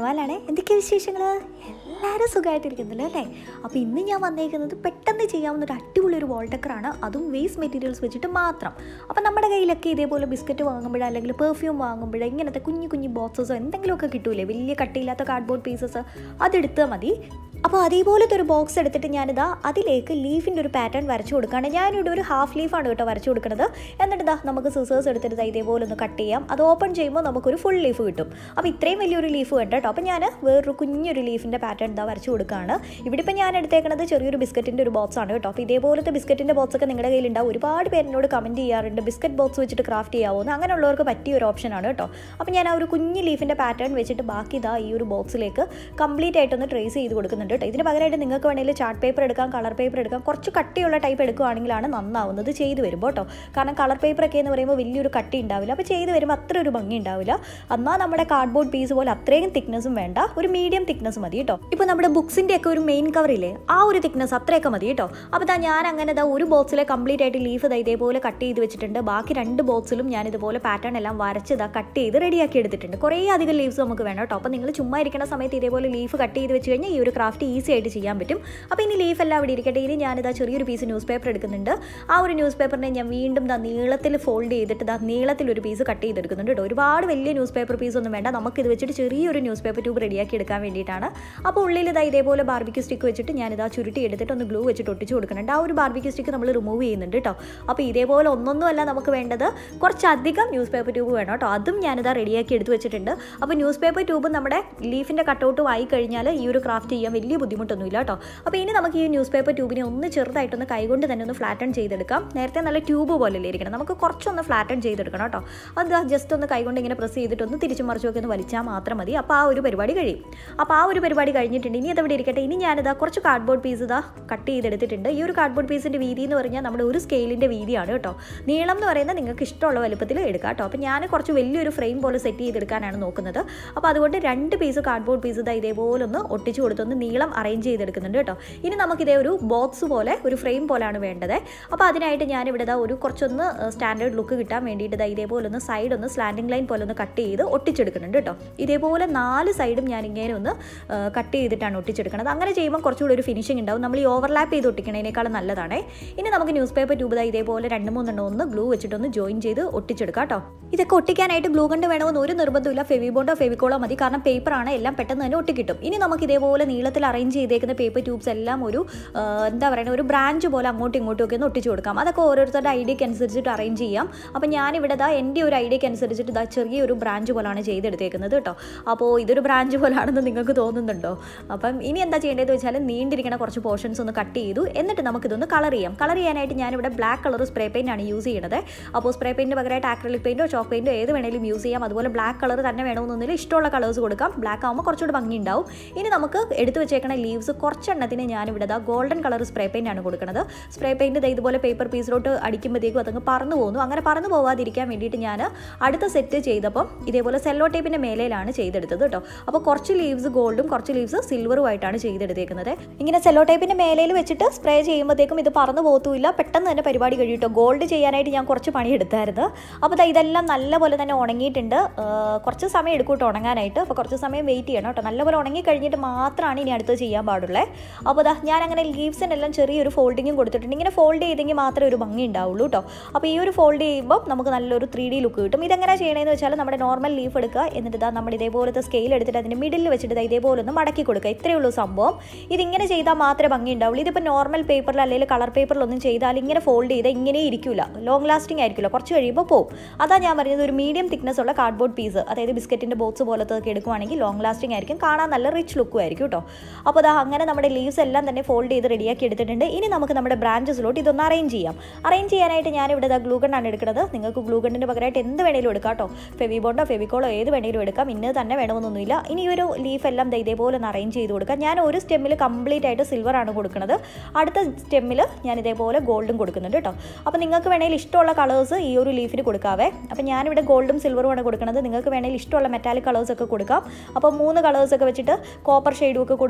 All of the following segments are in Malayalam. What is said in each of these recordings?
ഷുവാലാണ് എന്തൊക്കെ വിശേഷങ്ങൾ എല്ലാവരും സുഖമായിട്ടിരിക്കുന്നല്ലോ അല്ലേ അപ്പോൾ ഇന്ന് ഞാൻ വന്നേക്കുന്നത് പെട്ടെന്ന് ചെയ്യാവുന്ന ഒരു അടിപൊളി ഒരു വോൾട്ടക്കറാണ് അതും വേസ്റ്റ് മെറ്റീരിയൽസ് വെച്ചിട്ട് മാത്രം അപ്പോൾ നമ്മുടെ കയ്യിലൊക്കെ ഇതേപോലെ ബിസ്ക്കറ്റ് വാങ്ങുമ്പോഴോ അല്ലെങ്കിൽ പെർഫ്യൂം വാങ്ങുമ്പോഴോ ഇങ്ങനത്തെ കുഞ്ഞു കുഞ്ഞു ബോക്സസോ എന്തെങ്കിലുമൊക്കെ കിട്ടൂലേ വലിയ കട്ടിയില്ലാത്ത കാർഡ്ബോർഡ് പീസസ് അതെടുത്താൽ മതി അപ്പോൾ അതേപോലത്തെ ഒരു ബോക്സ് എടുത്തിട്ട് ഞാനിതാ അതിലേക്ക് ലീഫിൻ്റെ ഒരു പാറ്റേൺ വരച്ചു കൊടുക്കുകയാണ് ഞാനിവിടെ ഒരു ഹാഫ് ലീഫാണ് കേട്ടോ വരച്ചു കൊടുക്കുന്നത് എന്നിട്ട് ഇതാ നമുക്ക് സിസേഴ്സ് എടുത്തിട്ട് ദാ ഇതേപോലെ ഒന്ന് കട്ട് ചെയ്യാം അത് ഓപ്പൺ ചെയ്യുമ്പോൾ നമുക്കൊരു ഫുൾ ലീഫ് കിട്ടും അപ്പോൾ ഇത്രയും വലിയൊരു ലീഫ് വേണ്ട കേട്ടോ അപ്പോൾ ഞാൻ വേറൊരു കുഞ്ഞൊരു ലീഫിൻ്റെ പാറ്റേൺ ഇതാ വരച്ചു കൊടുക്കുകയാണ് ഇവിടെ ഇപ്പോൾ ഞാൻ എടുത്തേക്കുന്നത് ചെറിയൊരു ബിസ്ക്കറ്റിൻ്റെ ഒരു ബോക്സ് ആണ് കേട്ടോ അപ്പോൾ ഇതേപോലത്തെ ബിസ്ക്കറ്റിൻ്റെ ബോക്സ് ഒക്കെ നിങ്ങളുടെ കയ്യിലുണ്ടാവും ഒരുപാട് പേരിനോട് കമൻറ്റ് ചെയ്യാറുണ്ട് ബിസ്ക്കറ്റ് ബോക്സ് വെച്ചിട്ട് ക്രാഫ്റ്റ് ചെയ്യാവുന്ന അങ്ങനെയുള്ളവർക്ക് പറ്റിയ ഒരു ഓപ്ഷനാണ് കേട്ടോ അപ്പോൾ ഞാൻ ആ ഒരു കുഞ്ഞ് ലീഫിൻ്റെ പാറ്റേൺ വെച്ചിട്ട് ബാക്കി ഇതാ ഈ ഒരു ബോക്സിലേക്ക് കംപ്ലീറ്റ് ആയിട്ടൊന്ന് ട്രേസ് ചെയ്ത് കൊടുക്കുന്നുണ്ട് കേട്ടോ ഇതിന് പകരമായിട്ട് നിങ്ങൾക്ക് വേണമെങ്കിൽ ചാർട്ട് പേപ്പർ എടുക്കാം കളർ പേപ്പർ എടുക്കാം കുറച്ച് കട്ടിയുള്ള ടൈപ്പ് എടുക്കുകയാണെങ്കിലാണ് നന്നാവുന്നത് ചെയ്ത് വരുമ്പോൾ കേട്ടോ കാരണം കളർ പേപ്പറൊക്കെ എന്ന് പറയുമ്പോൾ വലിയൊരു കട്ടി ഉണ്ടാവില്ല അപ്പോൾ ചെയ്ത് വരുമ്പോൾ അത്ര ഒരു ഭംഗി ഉണ്ടാവില്ല എന്നാൽ നമ്മുടെ കാർഡ്ബോർഡ് പീസ് പോലെ അത്രയും തിക്നെസ്സും വേണ്ട ഒരു മീഡിയം തിക്നെസ് മതി കേട്ടോ ഇപ്പോൾ നമ്മുടെ ബുക്സിൻ്റെ ഒക്കെ ഒരു മെയിൻ കവറില്ലേ ആ ഒരു തിക്നെസ് അത്രയൊക്കെ മതി കേട്ടോ അപ്പോൾ ദാ ഞാൻ അങ്ങനെ ദാ ഒരു ബോക്സിലെ കംപ്ലീറ്റ് ആയിട്ട് ലീഫ് ദാ ഇതേപോലെ കട്ട് ചെയ്ത് വെച്ചിട്ടുണ്ട് ബാക്കി രണ്ട് ബോക്സിലും ഞാൻ ഇതുപോലെ പാറ്റേൺ എല്ലാം വരച്ച് ഇതാ കട്ട് ചെയ്ത് റെഡിയാക്കി എടുത്തിട്ടുണ്ട് കുറേ അധികം ലീവ്സ് നമുക്ക് വേണം കേട്ടോ അപ്പോൾ നിങ്ങൾ ചുമ്മാ ഇരിക്കുന്ന സമയത്ത് ഇതേപോലെ ലീഫ് കട്ട് ചെയ്ത് വെച്ച് കഴിഞ്ഞാൽ ഈ ഒരു ക്രാഫ്റ്റ് ഈസി ആയിട്ട് ചെയ്യാൻ പറ്റും അപ്പോൾ ഇനി ലീഫ് എല്ലാം അവിടെ ഇരിക്കട്ടെ ഇനി ഞാനിതാ ചെറിയൊരു പീസ് ന്യൂസ് പേപ്പർ എടുക്കുന്നുണ്ട് ആ ഒരു ന്യൂസ് പേപ്പറിനെ ഞാൻ വീണ്ടും ദാ നീളത്തിൽ ഫോൾഡ് ചെയ്തിട്ട് ദാ നീളത്തിൽ ഒരു പീസ് കട്ട് ചെയ്തെടുക്കുന്നുണ്ട് കേട്ടോ ഒരുപാട് വലിയ ന്യൂസ് പേപ്പർ പീസ് ഒന്നും വേണ്ട നമുക്ക് ഇത് വെച്ചിട്ട് ചെറിയൊരു ന്യൂസ് പേപ്പർ ട്യൂബ് റെഡിയാക്കി എടുക്കാൻ വേണ്ടിയിട്ടാണ് അപ്പോൾ ഉള്ളിൽ ഇതാ ഇതേപോലെ ബാർബിക്യൂ സ്റ്റിക്ക് വെച്ചിട്ട് ഞാനിതാ ചുരുട്ടി എടുത്തിട്ട് ഒന്ന് ഗ്ലൂ വെച്ചിട്ട് ഒട്ടിച്ച് കൊടുക്കുന്നുണ്ട് ആ ഒരു ബാർബിക്യൂ സ്റ്റിക്ക് നമ്മൾ റിമൂവ് ചെയ്യുന്നുണ്ട് കേട്ടോ അപ്പോൾ ഇതേപോലെ ഒന്നൊന്നും അല്ല നമുക്ക് വേണ്ടത് കുറച്ചധികം ന്യൂസ് പേപ്പർ ട്യൂബ് വേണം കേട്ടോ അതും ഞാനിതാ റെഡിയാക്കി എടുത്ത് വെച്ചിട്ടുണ്ട് അപ്പോൾ ന്യൂസ് പേപ്പർ ട്യൂബ് നമ്മുടെ ലീഫിൻ്റെ കട്ടൗട്ടും ആയി കഴിഞ്ഞാൽ ഈ ഒരു ക്രാഫ്റ്റ് ചെയ്യാൻ വലിയ ബുദ്ധിമുട്ടൊന്നുമില്ല കേട്ടോ അപ്പോൾ ഇനി നമുക്ക് ഈ ന്യൂസ് പേപ്പർ ട്യൂബിനെ ഒന്ന് ചെറുതായിട്ടൊന്ന് കൈകൊണ്ട് തന്നെ ഒന്ന് ഫ്ലാറ്റൺ ചെയ്തെടുക്കാം നേരത്തെ നല്ല ട്യൂബ് പോലെ ഇരിക്കണം നമുക്ക് കുറച്ചൊന്ന് ഫ്ലാറ്റൺ ചെയ്തെടുക്കണം കേട്ടോ അത് ജസ്റ്റ് ഒന്ന് കൈകൊണ്ട് ഇങ്ങനെ പ്രസ് ചെയ്തിട്ട് ഒന്ന് തിരിച്ചു മറിച്ചൊക്കെ ഒന്ന് വലിച്ചാൽ മാത്രം മതി അപ്പോൾ ആ ഒരു പരിപാടി കഴിയും അപ്പോൾ ആ ഒരു പരിപാടി കഴിഞ്ഞിട്ടുണ്ട് ഇനി അതവിടെ ഇരിക്കട്ടെ ഇനി ഞാനിതാ കുറച്ച് കാർഡ്ബോർഡ് പീസ് ഇതാ കട്ട് ചെയ്തെടുത്തിട്ടുണ്ട് ഈ ഒരു കാർഡ്ബോർഡ് പീസിൻ്റെ വീതി എന്ന് പറഞ്ഞാൽ നമ്മുടെ ഒരു സ്കെയിലിൻ്റെ വീതിയാണ് കേട്ടോ നീളം എന്ന് പറയുന്നത് നിങ്ങൾക്ക് ഇഷ്ടമുള്ള വലുപ്പത്തിൽ എടുക്കാം കേട്ടോ അപ്പോൾ ഞാൻ കുറച്ച് വലിയൊരു ഫ്രെയിം പോലെ സെറ്റ് ചെയ്തെടുക്കാനാണ് നോക്കുന്നത് അപ്പോൾ അതുകൊണ്ട് രണ്ട് പീസ് കാർഡ്ബോർഡ് പീസ് ഇതാ ഇതേപോലെ ഒന്ന് ഒട്ടിച്ച് കൊടുത്തൊന്ന് നീളം അറേഞ്ച് ചെയ്തെടുക്കുന്നുണ്ട് കേട്ടോ ഇനി നമുക്കിതേ ഒരു ബോക്സ് പോലെ ഒരു ഫ്രെയിം പോലെയാണ് വേണ്ടത് അപ്പോൾ അതിനായിട്ട് ഞാനിവിടെ ഇതാ ഒരു കുറച്ചൊന്ന് സ്റ്റാൻഡേർഡ് ലുക്ക് കിട്ടാൻ വേണ്ടിയിട്ട് ഇതാ ഇതേപോലെ ഒന്ന് സൈഡ് ഒന്ന് സ്ലാൻഡിംഗ് ലൈൻ പോലെ ഒന്ന് കട്ട് ചെയ്ത് ഒട്ടിച്ചെടുക്കുന്നുണ്ട് കേട്ടോ ഇതേപോലെ നാല് സൈഡും ഞാൻ ഇങ്ങനെ ഒന്ന് കട്ട് ചെയ്തിട്ടാണ് ഒട്ടിച്ചെടുക്കുന്നത് അങ്ങനെ ചെയ്യുമ്പോൾ കുറച്ചുകൂടി ഒരു ഫിനിഷിംഗ് ഉണ്ടാവും നമ്മൾ ഈ ഓവർലാപ്പ് ചെയ്ത് ഒട്ടിക്കണതിനേക്കാളും നല്ലതാണ് ഇനി നമുക്ക് ന്യൂസ് പേപ്പർ ട്യൂബ് ഇതാ ഇതേപോലെ രണ്ട് മൂന്നെണ്ണം ഒന്ന് ഗ്ലൂ വെച്ചിട്ടൊന്ന് ജോയിൻ ചെയ്ത് ഒട്ടിച്ചെടുക്കാം കേട്ടോ ഇതൊക്കെ ഒട്ടിക്കാനായിട്ട് ഗ്ലൂ കണ്ട് വേണമെന്ന് ഒരു നിർബന്ധമില്ല ഫെവിബോണ്ടോ ഫെവിക്കോളോ മതി കാരണം പേപ്പറാണ് എല്ലാം പെട്ടെന്ന് തന്നെ ഒട്ടിക്കിട്ടും ഇനി നമുക്ക് ഇതേപോലെ നീളത്തിൽ അറേഞ്ച് ചെയ്തേക്കുന്ന പേപ്പർ ട്യൂബ്സ് എല്ലാം ഒരു എന്താ പറയുക ഒരു ബ്രാഞ്ച് പോലെ അങ്ങോട്ടും ഇങ്ങോട്ടും ഒക്കെ ഒന്ന് ഒട്ടിച്ചു കൊടുക്കാം അതൊക്കെ ഓരോരുത്തരുടെ ഐഡിയക്ക് അനുസരിച്ചിട്ട് അറേഞ്ച് ചെയ്യാം അപ്പോൾ ഞാനിവിടെ ദാ എൻ്റെ ഒരു ഐഡിയക്ക് അനുസരിച്ചിട്ട് ഇതാ ചെറിയൊരു ബ്രാഞ്ച് പോലാണ് ചെയ്തെടുത്തേക്കുന്നത് കേട്ടോ അപ്പോൾ ഇതൊരു ബ്രാഞ്ച് പോലാണെന്ന് നിങ്ങൾക്ക് തോന്നുന്നുണ്ടോ അപ്പം ഇനി എന്താ ചെയ്യേണ്ടതെന്ന് വെച്ചാൽ നീണ്ടിരിക്കുന്ന കുറച്ച് പോർഷൻസ് ഒന്ന് കട്ട് ചെയ്തു എന്നിട്ട് നമുക്കിതൊന്ന് കളർ ചെയ്യാം കളർ ചെയ്യാനായിട്ട് ഞാനിവിടെ ബ്ലാക്ക് കളർ സ്പ്രേ പെയിൻ്റ് ആണ് യൂസ് ചെയ്യുന്നത് അപ്പോൾ സ്പ്രേ പെയിൻറ്റ് പകരമായിട്ട് ആക്രലിക് പെയിൻറ്റോ ചോക്ക് പെയിൻറ്റോ ഏത് വേണമെങ്കിലും യൂസ് ചെയ്യാം അതുപോലെ ബ്ലാക്ക് കളർ തന്നെ വേണമെന്നൊന്നുമില്ല ഇഷ്ടമുള്ള കളേഴ്സ് കൊടുക്കാം ബ്ലാക്ക് ആകുമ്പോൾ കുറച്ചുകൂടി ഭംഗി ഉണ്ടാവും ഇനി നമുക്ക് എടുത്തു വെച്ചേക്കുന്ന ലീവ്സ് കുറച്ചെണ്ണത്തിന് ഞാനിവിടെ ദാ ഗോൾഡൻ കളർ സ്പ്രേ പെയിൻ്റ് ആണ് കൊടുക്കുന്നത് സ്പ്രേ പെയിൻറ്റ് ഇതുപോലെ പേപ്പർ പീസിലോട്ട് അടിക്കുമ്പോഴത്തേക്കും അതങ്ങ് പറന്നു പോകുന്നു അങ്ങനെ പറന്നു പോവാതിരിക്കാൻ വേണ്ടിയിട്ട് ഞാൻ അടുത്ത സെറ്റ് ചെയ്തപ്പം ഇതേപോലെ സെല്ലോ ടേപ്പിൻ്റെ മേലയിലാണ് ചെയ്തെടുത്തത് കേട്ടോ അപ്പോൾ കുറച്ച് ലീവ്സ് ഗോൾഡും കുറച്ച് ലീവ്സ് സിൽവറും ആയിട്ടാണ് ചെയ്തെടുത്തേക്കുന്നത് ഇങ്ങനെ സെല്ലോ ടേപ്പിൻ്റെ മേലയിൽ വെച്ചിട്ട് സ്പ്രേ ചെയ്യുമ്പോഴത്തേക്കും ഇത് പറന്നു പോകത്തുമില്ല പെട്ടെന്ന് തന്നെ പരിപാടി കഴിയും ഗോൾഡ് ചെയ്യാനായിട്ട് ഞാൻ കുറച്ച് പണിയെടുത്തായിരുന്നു അപ്പോൾ ദാ ഇതെല്ലാം നല്ലപോലെ തന്നെ ഉണങ്ങിയിട്ടുണ്ട് കുറച്ച് സമയം എടുക്കും കേട്ടോ ഉണങ്ങാനായിട്ട് അപ്പോൾ കുറച്ച് സമയം വെയിറ്റ് ചെയ്യണം കേട്ടോ നല്ലപോലെ ഉണങ്ങി കഴിഞ്ഞിട്ട് മാത്രമാണ് ഇനി അടുത്തത് ചെയ്യാൻ പാടുള്ളത് അപ്പോൾ ദാ ഞാൻ അങ്ങനെ ലീവ്സിനെല്ലാം ചെറിയൊരു ഫോൾഡിങ്ങും കൊടുത്തിട്ടുണ്ട് ഇങ്ങനെ ഫോൾഡ് ചെയ്തെങ്കിൽ മാത്രമേ ഒരു ഭംഗി ഉണ്ടാവുള്ളൂ കേട്ടോ അപ്പോൾ ഈ ഒരു ഫോൾഡ് ചെയ്യുമ്പോൾ നമുക്ക് നല്ലൊരു ത്രീ ഡി ലുക്ക് കിട്ടും ഇതെങ്ങനെ ചെയ്യണമെന്ന് വെച്ചാൽ നമ്മുടെ നോർമൽ ലീഫ് എടുക്കുക എന്നിട്ട് ഇതാ നമ്മൾ ഇതേപോലത്തെ സ്കെയിൽ എടുത്തിട്ട് അതിൻ്റെ മിഡിൽ വെച്ചിട്ട് ഇതാ ഇതേപോലെ ഒന്ന് മടക്കി കൊടുക്കുക ഇത്രയേ ഉള്ളൂ സംഭവം ഇതിങ്ങനെ ചെയ്താൽ മാത്രമേ ഭംഗി ഉണ്ടാവുള്ളൂ ഇതിപ്പോൾ നോർമൽ പേപ്പറിൽ അല്ലെങ്കിൽ കളർ പേപ്പറിലൊന്നും ചെയ്താൽ ഇങ്ങനെ ഫോൾഡ് ചെയ്താൽ ഇങ്ങനെ ഇരിക്കില്ല ലോങ് ലാസ്റ്റിംഗ് ആയിരിക്കില്ല കുറച്ച് കഴിയുമ്പോൾ പോകും അതാ ഞാൻ പറഞ്ഞത് ഒരു മീഡിയം തിക്നെസ് ഉള്ള കാർഡ്ബോർഡ് പീസ് അതായത് ബിസ്ക്കറ്റിൻ്റെ ബോക്സ് പോലത്തെ ഒക്കെ എടുക്കുവാണെങ്കിൽ ലോങ് ലാസ്റ്റിംഗ് ആയിരിക്കും കാണാൻ നല്ല റിച്ച് ലുക്കും ആയിരിക്കും കേട്ടോ അപ്പോൾ അതാ അങ്ങനെ നമ്മുടെ ലീവ്സ് എല്ലാം തന്നെ ഫോൾഡ് ചെയ്ത് റെഡിയാക്കി എടുത്തിട്ടുണ്ട് ഇനി നമുക്ക് നമ്മുടെ ബ്രാഞ്ചസിലോട്ട് ഇതൊന്ന് അറേഞ്ച് ചെയ്യാം അറേഞ്ച് ചെയ്യാനായിട്ട് ഞാൻ ഇവിടെ ഇതാ ഗ്ലൂഗണ്ണാണ് എടുക്കുന്നത് നിങ്ങൾക്ക് ഗ്ലൂഗണ്ണിൻ്റെ പകരമായിട്ട് എന്ത് വേണേലും എടുക്കാം കേട്ടോ ഫെവിബോണ്ടോ ഫെവിക്കോളോ ഏത് വേണേലും എടുക്കാം ഇന്നത് തന്നെ വേണമെന്നൊന്നുമില്ല ഇനി ഒരു ലീഫ് എല്ലാം ഇതേപോലെ ഒന്ന് അറേഞ്ച് ചെയ്ത് കൊടുക്കാം ഞാൻ ഒരു സ്റ്റെമ്മിൽ കംപ്ലീറ്റ് ആയിട്ട് സിൽവർ ആണ് കൊടുക്കുന്നത് അടുത്ത സ്റ്റെമ്മിൽ ഞാൻ ഇതേപോലെ ഗോൾഡും കൊടുക്കുന്നുണ്ട് കേട്ടോ അപ്പോൾ നിങ്ങൾക്ക് വേണമെങ്കിൽ ഇഷ്ടമുള്ള കളേഴ്സ് ഈ ഒരു ലീഫിന് കൊടുക്കാവേ അപ്പോൾ ഞാനിവിടെ ഗോൾഡും സിൽവറും ആണ് കൊടുക്കുന്നത് നിങ്ങൾക്ക് വേണമെങ്കിൽ ഇഷ്ടമുള്ള മെറ്റാലിക് കളേഴ്സ് ഒക്കെ കൊടുക്കാം അപ്പോൾ മൂന്ന് കളേഴ്സ് ഒക്കെ വെച്ചിട്ട് കോപ്പർ ഷെയ്ഡും ഒക്കെ കൊടുക്കും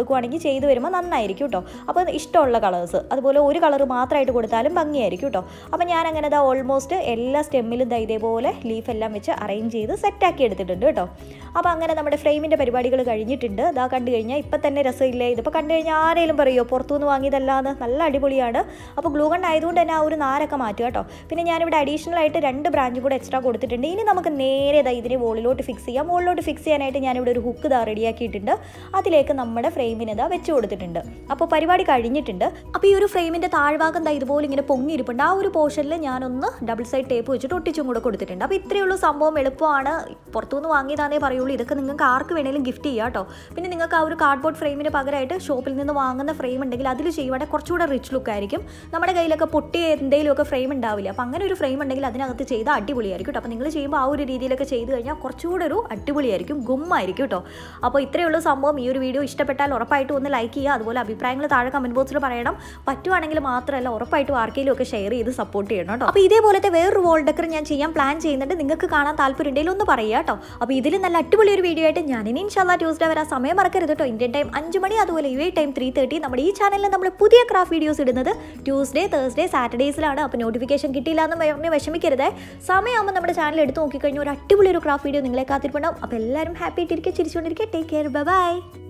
കൊടുക്കുവാണെങ്കിൽ ചെയ്തു വരുമ്പോൾ നന്നായിരിക്കും കേട്ടോ അപ്പോൾ ഇഷ്ടമുള്ള കളേഴ്സ് അതുപോലെ ഒരു കളർ മാത്രമായിട്ട് കൊടുത്താലും ഭംഗിയായിരിക്കും കേട്ടോ അപ്പോൾ ഞാൻ അങ്ങനെ ഇതാ ഓൾമോസ്റ്റ് എല്ലാ സ്റ്റെമ്മിലും ദാ ഇതേപോലെ ലീഫ് എല്ലാം വെച്ച് അറേഞ്ച് ചെയ്ത് സെറ്റാക്കി എടുത്തിട്ടുണ്ട് കേട്ടോ അപ്പോൾ അങ്ങനെ നമ്മുടെ ഫ്രെയിമിൻ്റെ പരിപാടികൾ കഴിഞ്ഞിട്ടുണ്ട് ഇതാ കണ്ടു കഴിഞ്ഞാൽ ഇപ്പം തന്നെ രസമില്ലേ ഇതിപ്പോൾ കണ്ടു കഴിഞ്ഞാൽ ആരെങ്കിലും പറയുമോ പുറത്തുനിന്ന് വാങ്ങിയതല്ലാന്ന് നല്ല അടിപൊളിയാണ് അപ്പോൾ ഗ്ലൂ ഗൺ ആയതുകൊണ്ട് തന്നെ ആ ഒരു നാരൊക്കെ മാറ്റുക കേട്ടോ പിന്നെ ഞാനിവിടെ അഡീഷണൽ ആയിട്ട് രണ്ട് ബ്രാഞ്ചും കൂടെ എക്സ്ട്രാ കൊടുത്തിട്ടുണ്ട് ഇനി നമുക്ക് നേരെ ഇതാ ഇതിനെ വോളിലോട്ട് ഫിക്സ് ചെയ്യാം വോളിലോട്ട് ഫിക്സ് ചെയ്യാനായിട്ട് ഞാനിവിടെ ഒരു ഹുക്ക് ഇതാ റെഡിയാക്കിയിട്ടുണ്ട് അതിലേക്ക് നമ്മുടെ ഫ്രെയിമിന് ഇതാ വെച്ച് കൊടുത്തിട്ടുണ്ട് അപ്പോൾ പരിപാടി കഴിഞ്ഞിട്ടുണ്ട് അപ്പോൾ ഈ ഒരു ഫ്രെയിമിൻ്റെ താഴ്ഭാഗം ദാ ഇതുപോലെ ഇങ്ങനെ പൊങ്ങിയിരിപ്പുണ്ട് ആ ഒരു പോർഷനിൽ ഞാനൊന്ന് ഡബിൾ സൈഡ് ടേപ്പ് വെച്ചിട്ട് ഒട്ടിച്ചും കൂടെ കൊടുത്തിട്ടുണ്ട് അപ്പോൾ ഇത്രയേ ഉള്ളൂ സംഭവം എളുപ്പമാണ് പുറത്തുനിന്ന് വാങ്ങിയതാണേ പറയുള്ളൂ ഇതൊക്കെ നിങ്ങൾക്ക് ആർക്ക് വേണേലും ഗിഫ്റ്റ് ചെയ്യാം കേട്ടോ പിന്നെ നിങ്ങൾക്ക് ആ ഒരു കാർഡ്ബോർഡ് ഫ്രെയിമിന് പകരമായിട്ട് ഷോപ്പിൽ നിന്ന് വാങ്ങുന്ന ഫ്രെയിം ഉണ്ടെങ്കിൽ അതിൽ ചെയ്യുവാണെങ്കിൽ കുറച്ചുകൂടെ റിച്ച് ലുക്ക് ആയിരിക്കും നമ്മുടെ കയ്യിലൊക്കെ പൊട്ടിയ എന്തെങ്കിലുമൊക്കെ ഫ്രെയിം ഉണ്ടാവില്ല അപ്പോൾ അങ്ങനെ ഒരു ഫ്രെയിം ഉണ്ടെങ്കിൽ അതിനകത്ത് ചെയ്താൽ അടിപൊളിയായിരിക്കും കേട്ടോ അപ്പോൾ നിങ്ങൾ ചെയ്യുമ്പോൾ ആ ഒരു രീതിയിലൊക്കെ ചെയ്ത് കഴിഞ്ഞാൽ കുറച്ചുകൂടെ ഒരു അടിപൊളിയായിരിക്കും ഗുമ്മായിരിക്കും കേട്ടോ അപ്പോൾ ഇത്രയേ ഉള്ളൂ സംഭവം ഈ ഒരു വീഡിയോ ഇഷ്ടപ്പെട്ടാൽ ഉറപ്പായിട്ടും ഒന്ന് ലൈക്ക് ചെയ്യുക അതുപോലെ അഭിപ്രായങ്ങൾ താഴെ കമൻറ്റ് ബോക്സിൽ പറയണം പറ്റുവാണെങ്കിൽ മാത്രമല്ല ഉറപ്പായിട്ടും ആർക്കെങ്കിലും ഒക്കെ ഷെയർ ചെയ്ത് സപ്പോർട്ട് ചെയ്യണം കേട്ടോ അപ്പോൾ ഇതേപോലത്തെ വേറൊരു വോൾ ഡെക്കർ ഞാൻ ചെയ്യാൻ പ്ലാൻ ചെയ്യുന്നുണ്ട് നിങ്ങൾക്ക് കാണാൻ താല്പര്യം ഉണ്ടെങ്കിൽ ഒന്ന് പറയുക കേട്ടോ അപ്പോൾ ഇതിൽ നല്ല അടിപൊളി ഒരു വീഡിയോ ആയിട്ട് ഞാൻ ഇനി ഇൻഷാല്ല ട്യൂസ്ഡേ വരാൻ സമയം മറക്കരുത് കേട്ടോ ഇന്ത്യൻ ടൈം അഞ്ച് മണി അതുപോലെ U A time three thirty നമ്മുടെ ഈ ചാനലിൽ നമ്മൾ പുതിയ ക്രാഫ്റ്റ് വീഡിയോസ് ഇടുന്നത് ട്യൂസ്ഡേ തേഴ്സ്ഡേ സാറ്റർഡേസിലാണ് അപ്പോൾ നോട്ടിഫിക്കേഷൻ കിട്ടിയില്ല എന്ന് പറഞ്ഞ് വിഷമിക്കരുത് സമയമാകുമ്പോൾ നമ്മുടെ ചാനൽ എടുത്ത് നോക്കിക്കഴിഞ്ഞാൽ ഒരു അടിപൊളി ഒരു ക്രാഫ്റ്റ് വീഡിയോ നിങ്ങളെ കാത്തിരിപ്പുണ്ടാവും അപ്പോൾ എല്ലാവരും ഹാപ്പി ആയിട്ടിരിക്കുക ചിരിച്ചുകൊണ്ടിരിക്കുക ടേക്ക് കെയർ ബൈ